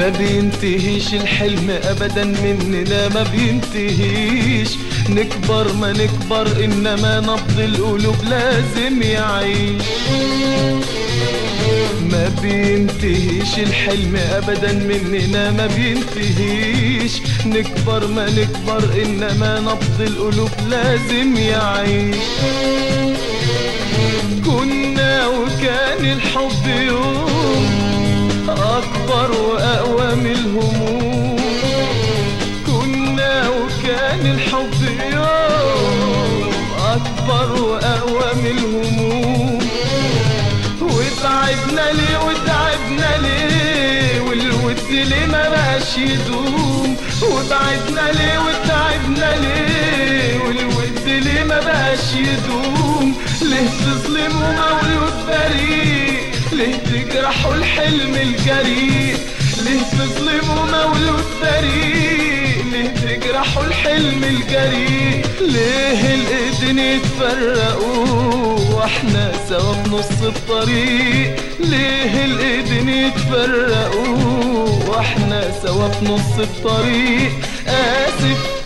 ما بينتهيش الحلم ابدا مننا ما بينتهيش نكبر ما نكبر انما نبض القلوب لازم يعيش ما بينتهيش الحلم ابدا مننا ما بينتهيش نكبر ما نكبر انما نبض القلوب لازم يعيش كنا وكان الحب يوم اكبر واقوى من الهموم كنا وكان الحب يوم اكبر واقوى من الهموم وتعبنا ليه وتعبنا ليه والود ليه ما بقاش يدوم وتعبنا ليه وتعبنا ليه والود ليه ما بقاش يدوم ليه تظلموا مولود بريء ليه تجرحوا الحلم الجريء ليه تظلموا مولود بريء ليه تجرحوا الحلم الجريء ليه الايدين يتفرقوا واحنا سوا في نص الطريق ليه الايدين يتفرقوا واحنا سوا في نص الطريق اسف